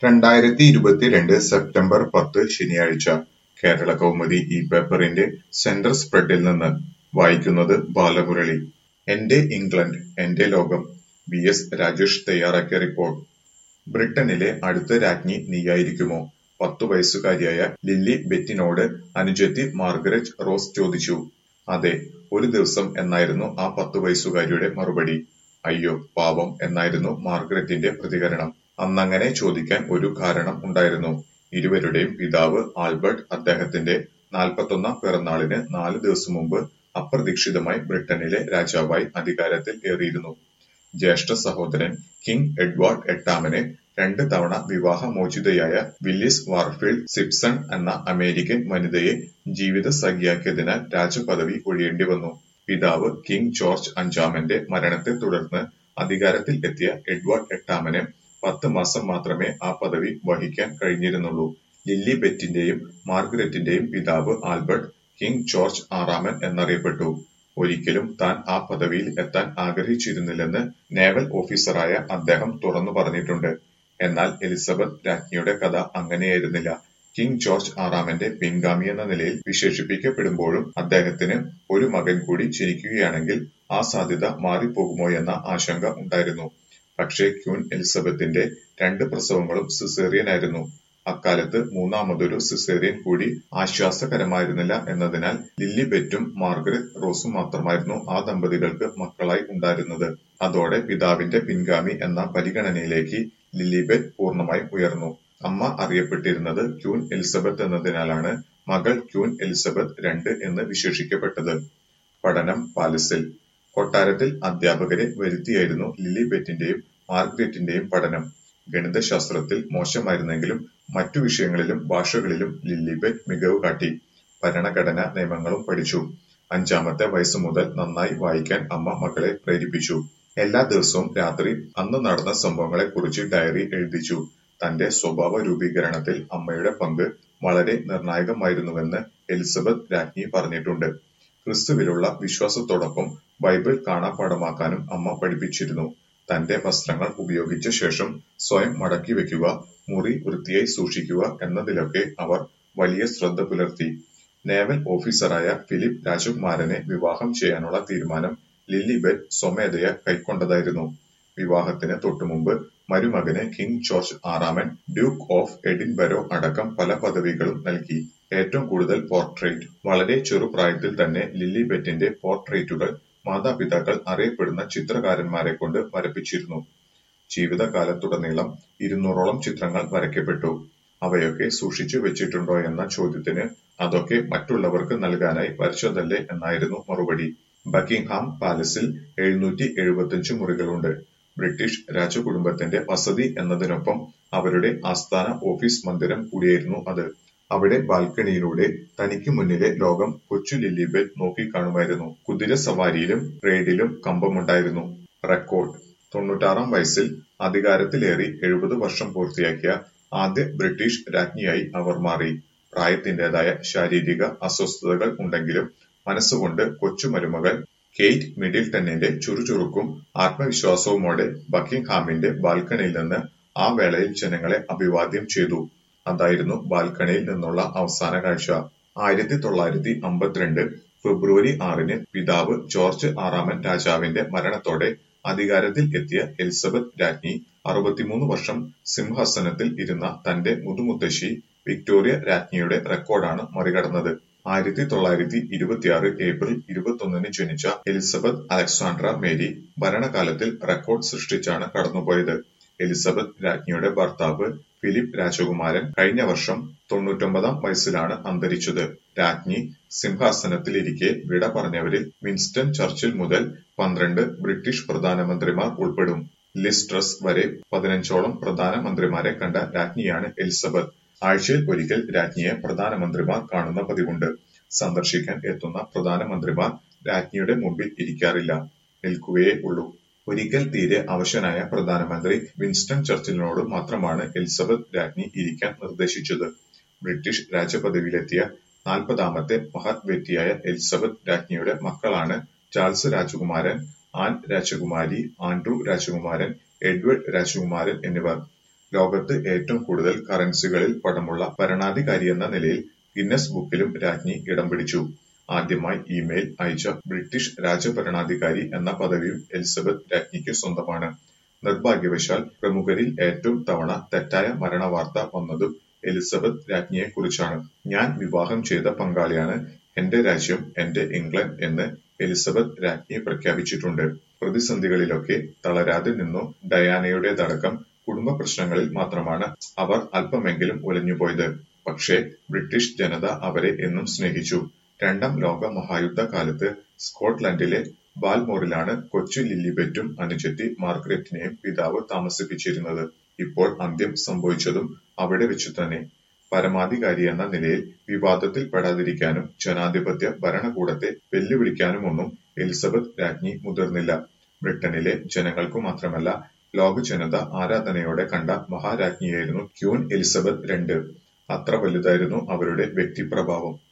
രണ്ടായിരത്തി ഇരുപത്തിരണ്ട് സെപ്റ്റംബർ പത്ത് ശനിയാഴ്ച കേരളകൗമുദി ഈ പേപ്പറിന്റെ സെന്റർ സ്പ്രെഡിൽ നിന്ന് വായിക്കുന്നത് ബാലമുരളി എന്റെ ഇംഗ്ലണ്ട് എന്റെ ലോകം വി എസ് രാജേഷ് തയ്യാറാക്കിയ റിപ്പോർട്ട് ബ്രിട്ടനിലെ അടുത്ത രാജ്ഞി നീയായിരിക്കുമോ പത്തു വയസ്സുകാരിയായ ലില്ലി ബെറ്റിനോട് അനുജത്തി മാർഗരറ്റ് റോസ് ചോദിച്ചു അതെ ഒരു ദിവസം എന്നായിരുന്നു ആ പത്തു വയസ്സുകാരിയുടെ മറുപടി അയ്യോ പാവം എന്നായിരുന്നു മാർഗരറ്റിന്റെ പ്രതികരണം അന്നങ്ങനെ ചോദിക്കാൻ ഒരു കാരണം ഉണ്ടായിരുന്നു ഇരുവരുടെയും പിതാവ് ആൽബർട്ട് അദ്ദേഹത്തിന്റെ നാൽപ്പത്തൊന്നാം പിറന്നാളിന് നാല് ദിവസം മുമ്പ് അപ്രതീക്ഷിതമായി ബ്രിട്ടനിലെ രാജാവായി അധികാരത്തിൽ ഏറിയിരുന്നു ജ്യേഷ്ഠ സഹോദരൻ കിങ് എഡ്വാർഡ് എട്ടാമന് രണ്ട് തവണ വിവാഹമോചിതയായ വില്ലിസ് വാർഫീൽഡ് സിപ്സൺ എന്ന അമേരിക്കൻ വനിതയെ ജീവിത സഖിയാക്കിയതിനാൽ രാജപദവി ഒഴിയേണ്ടി വന്നു പിതാവ് കിങ് ജോർജ് അഞ്ചാമന്റെ മരണത്തെ തുടർന്ന് അധികാരത്തിൽ എത്തിയ എഡ്വാർഡ് എട്ടാമന് പത്ത് മാസം മാത്രമേ ആ പദവി വഹിക്കാൻ കഴിഞ്ഞിരുന്നുള്ളൂ ലില്ലി ബെറ്റിന്റെയും മാർഗരറ്റിന്റെയും പിതാവ് ആൽബർട്ട് കിങ് ജോർജ് ആറാമൻ എന്നറിയപ്പെട്ടു ഒരിക്കലും താൻ ആ പദവിയിൽ എത്താൻ ആഗ്രഹിച്ചിരുന്നില്ലെന്ന് നേവൽ ഓഫീസറായ അദ്ദേഹം തുറന്നു പറഞ്ഞിട്ടുണ്ട് എന്നാൽ എലിസബത്ത് രാജ്ഞിയുടെ കഥ അങ്ങനെയായിരുന്നില്ല കിങ് ജോർജ് ആറാമന്റെ പിൻഗാമി എന്ന നിലയിൽ വിശേഷിപ്പിക്കപ്പെടുമ്പോഴും അദ്ദേഹത്തിന് ഒരു മകൻ കൂടി ജനിക്കുകയാണെങ്കിൽ ആ സാധ്യത മാറിപ്പോകുമോ എന്ന ആശങ്ക ഉണ്ടായിരുന്നു പക്ഷേ ക്യൂൻ എലിസബത്തിന്റെ രണ്ട് പ്രസവങ്ങളും സിസേറിയനായിരുന്നു അക്കാലത്ത് മൂന്നാമതൊരു സിസേറിയൻ കൂടി ആശ്വാസകരമായിരുന്നില്ല എന്നതിനാൽ ലില്ലി ബെറ്റും മാർഗരറ്റ് റോസും മാത്രമായിരുന്നു ആ ദമ്പതികൾക്ക് മക്കളായി ഉണ്ടായിരുന്നത് അതോടെ പിതാവിന്റെ പിൻഗാമി എന്ന പരിഗണനയിലേക്ക് ലില്ലിബെറ്റ് പൂർണ്ണമായും ഉയർന്നു അമ്മ അറിയപ്പെട്ടിരുന്നത് ക്യൂൻ എലിസബത്ത് എന്നതിനാലാണ് മകൾ ക്യൂൻ എലിസബത്ത് രണ്ട് എന്ന് വിശേഷിക്കപ്പെട്ടത് പഠനം പാലസിൽ കൊട്ടാരത്തിൽ അധ്യാപകരെ വരുത്തിയായിരുന്നു ലില്ലി ബെറ്റിന്റെയും മാർഗ്രറ്റിന്റെയും പഠനം ഗണിതശാസ്ത്രത്തിൽ മോശമായിരുന്നെങ്കിലും മറ്റു വിഷയങ്ങളിലും ഭാഷകളിലും ലില്ലിബെറ്റ് മികവ് കാട്ടി ഭരണഘടന നിയമങ്ങളും പഠിച്ചു അഞ്ചാമത്തെ വയസ്സ് മുതൽ നന്നായി വായിക്കാൻ അമ്മ മകളെ പ്രേരിപ്പിച്ചു എല്ലാ ദിവസവും രാത്രി അന്ന് നടന്ന സംഭവങ്ങളെ കുറിച്ച് ഡയറി എഴുതിച്ചു തന്റെ സ്വഭാവ രൂപീകരണത്തിൽ അമ്മയുടെ പങ്ക് വളരെ നിർണായകമായിരുന്നുവെന്ന് എലിസബത്ത് രാജ്ഞി പറഞ്ഞിട്ടുണ്ട് ക്രിസ്തുവിലുള്ള വിശ്വാസത്തോടൊപ്പം ബൈബിൾ കാണാപ്പാഠമാക്കാനും അമ്മ പഠിപ്പിച്ചിരുന്നു തന്റെ വസ്ത്രങ്ങൾ ഉപയോഗിച്ച ശേഷം സ്വയം മടക്കി വെക്കുക മുറി വൃത്തിയായി സൂക്ഷിക്കുക എന്നതിലൊക്കെ അവർ വലിയ ശ്രദ്ധ പുലർത്തി നേവൽ ഓഫീസറായ ഫിലിപ്പ് രാജകുമാരനെ വിവാഹം ചെയ്യാനുള്ള തീരുമാനം ലില്ലിബെറ്റ് സ്വമേധയ കൈക്കൊണ്ടതായിരുന്നു വിവാഹത്തിന് തൊട്ടുമുമ്പ് മരുമകന് കിങ് ജോർജ് ആറാമൻ ഡ്യൂക്ക് ഓഫ് എഡിൻബരോ അടക്കം പല പദവികളും നൽകി ഏറ്റവും കൂടുതൽ പോർട്രേറ്റ് വളരെ ചെറുപ്രായത്തിൽ തന്നെ ലില്ലി ബെറ്റിന്റെ പോർട്രേറ്റുകൾ മാതാപിതാക്കൾ അറിയപ്പെടുന്ന ചിത്രകാരന്മാരെ കൊണ്ട് വരപ്പിച്ചിരുന്നു ജീവിതകാലത്തുടനീളം ഇരുന്നൂറോളം ചിത്രങ്ങൾ വരയ്ക്കപ്പെട്ടു അവയൊക്കെ സൂക്ഷിച്ചു വെച്ചിട്ടുണ്ടോ എന്ന ചോദ്യത്തിന് അതൊക്കെ മറ്റുള്ളവർക്ക് നൽകാനായി വരച്ചതല്ലേ എന്നായിരുന്നു മറുപടി ബക്കിംഗ്ഹാം പാലസിൽ എഴുന്നൂറ്റി എഴുപത്തിയഞ്ച് മുറികളുണ്ട് ബ്രിട്ടീഷ് രാജകുടുംബത്തിന്റെ വസതി എന്നതിനൊപ്പം അവരുടെ ആസ്ഥാന ഓഫീസ് മന്ദിരം കൂടിയായിരുന്നു അത് അവിടെ ബാൽക്കണിയിലൂടെ തനിക്ക് മുന്നിലെ ലോകം കൊച്ചു ലില്ലിബെറ്റ് നോക്കിക്കാണുമായിരുന്നു കുതിര സവാരിയിലും റെയ്ഡിലും കമ്പമുണ്ടായിരുന്നു റെക്കോർഡ് തൊണ്ണൂറ്റാറാം വയസ്സിൽ അധികാരത്തിലേറി എഴുപത് വർഷം പൂർത്തിയാക്കിയ ആദ്യ ബ്രിട്ടീഷ് രാജ്ഞിയായി അവർ മാറി പ്രായത്തിന്റേതായ ശാരീരിക അസ്വസ്ഥതകൾ ഉണ്ടെങ്കിലും മനസ്സുകൊണ്ട് കൊച്ചു മരുമകൾ കെയ്റ്റ് മിഡിൽട്ടണിന്റെ ചുറുചുറുക്കും ആത്മവിശ്വാസവുമോടെ ബക്കിംഗ്ഹാമിന്റെ ബാൽക്കണിയിൽ നിന്ന് ആ വേളയിൽ ജനങ്ങളെ അഭിവാദ്യം ചെയ്തു അതായിരുന്നു ബാൽക്കണിയിൽ നിന്നുള്ള അവസാന കാഴ്ച ആയിരത്തി തൊള്ളായിരത്തി അമ്പത്തിരണ്ട് ഫെബ്രുവരി ആറിന് പിതാവ് ജോർജ് ആറാമൻ രാജാവിന്റെ മരണത്തോടെ അധികാരത്തിൽ എത്തിയ എലിസബത്ത് രാജ്ഞി അറുപത്തിമൂന്ന് വർഷം സിംഹാസനത്തിൽ ഇരുന്ന തന്റെ മുതുമുത്തശ്ശി വിക്ടോറിയ രാജ്ഞിയുടെ റെക്കോർഡാണ് മറികടന്നത് ആയിരത്തി തൊള്ളായിരത്തി ഇരുപത്തിയാറ് ഏപ്രിൽ ഇരുപത്തൊന്നിന് ജനിച്ച എലിസബത്ത് അലക്സാണ്ട്ര മേരി ഭരണകാലത്തിൽ റെക്കോർഡ് സൃഷ്ടിച്ചാണ് കടന്നുപോയത് എലിസബത്ത് രാജ്ഞിയുടെ ഭർത്താവ് ഫിലിപ്പ് രാജകുമാരൻ കഴിഞ്ഞ വർഷം തൊണ്ണൂറ്റൊമ്പതാം വയസ്സിലാണ് അന്തരിച്ചത് രാജ്ഞി സിംഹാസനത്തിലിരിക്കെ വിട പറഞ്ഞവരിൽ വിൻസ്റ്റൺ ചർച്ചിൽ മുതൽ പന്ത്രണ്ട് ബ്രിട്ടീഷ് പ്രധാനമന്ത്രിമാർ ഉൾപ്പെടും ലിസ്ട്രസ് വരെ പതിനഞ്ചോളം പ്രധാനമന്ത്രിമാരെ കണ്ട രാജ്ഞിയാണ് എലിസബത്ത് ആഴ്ചയിൽ ഒരിക്കൽ രാജ്ഞിയെ പ്രധാനമന്ത്രിമാർ കാണുന്ന പതിവുണ്ട് സന്ദർശിക്കാൻ എത്തുന്ന പ്രധാനമന്ത്രിമാർ രാജ്ഞിയുടെ മുമ്പിൽ ഇരിക്കാറില്ല നിൽക്കുകയേ ഉള്ളൂ ഒരിക്കൽ തീരെ അവശനായ പ്രധാനമന്ത്രി വിൻസ്റ്റൺ ചർച്ചിലിനോട് മാത്രമാണ് എലിസബത്ത് രാജ്ഞി ഇരിക്കാൻ നിർദ്ദേശിച്ചത് ബ്രിട്ടീഷ് രാജപദവിയിലെത്തിയ നാൽപ്പതാമത്തെ മഹത് വ്യക്തിയായ എലിസബത്ത് രാജ്ഞിയുടെ മക്കളാണ് ചാൾസ് രാജകുമാരൻ ആൻ രാജകുമാരി ആൻഡ്രു രാജകുമാരൻ എഡ്വേർഡ് രാജകുമാരൻ എന്നിവർ ലോകത്ത് ഏറ്റവും കൂടുതൽ കറൻസികളിൽ പണമുള്ള ഭരണാധികാരിയെന്ന നിലയിൽ ഗിന്നസ് ബുക്കിലും രാജ്ഞി ഇടം പിടിച്ചു. ആദ്യമായി ഇമെയിൽ അയച്ച ബ്രിട്ടീഷ് രാജഭരണാധികാരി എന്ന പദവിയും എലിസബത്ത് രാജ്ഞിക്ക് സ്വന്തമാണ്. നിർഭാഗ്യവശാൽ പ്രമുഖരിൽ ഏറ്റവും തവണ തെറ്റായ മരണവാർത്ത വന്നതും എലിസബത്ത് രാജ്ഞിയെക്കുറിച്ചാണ്. ഞാൻ വിവാഹം ചെയ്ത പങ്കാളിയാണ് എന്റെ രാജ്യം എന്റെ ഇംഗ്ലണ്ട് എന്ന് എലിസബത്ത് രാജ്ഞി പ്രഖ്യാപിച്ചിട്ടുണ്ട്. പ്രതിസന്ധികളിലൊക്കെ തളരാതെ നിന്നു ഡയാനയുടേതടക്കം കുടുംബ പ്രശ്നങ്ങളിൽ മാത്രമാണ് അവർ അല്പമെങ്കിലും ഉലഞ്ഞുപോയത്. പക്ഷേ ബ്രിട്ടീഷ് ജനത അവരെ എന്നും സ്നേഹിച്ചു. രണ്ടാം ലോക മഹായുദ്ധ കാലത്ത് സ്കോട്ട്ലൻഡിലെ ബാൽമോറിലാണ് കൊച്ചു ലില്ലിബെറ്റും അനുജത്തി മാർഗരറ്റിനെയും പിതാവ് താമസിപ്പിച്ചിരുന്നത്. ഇപ്പോൾ അന്ത്യം സംഭവിച്ചതും അവിടെ വെച്ചുതന്നെ. പരമാധികാരിയെന്ന നിലയിൽ വിവാദത്തിൽ പെടാതിരിക്കാനും ജനാധിപത്യ ഭരണകൂടത്തെ വെല്ലുവിളിക്കാനുമൊന്നും എലിസബത്ത് രാജ്ഞി മുതിർന്നില്ല. ബ്രിട്ടനിലെ ജനങ്ങൾക്കു മാത്രമല്ല ലോകജനത ആരാധനയോടെ കണ്ട മഹാരാജ്ഞിയായിരുന്നു ക്വീൻ എലിസബത്ത് രണ്ട്. അത്ര വലുതായിരുന്നു അവരുടെ വ്യക്തിപ്രഭാവം.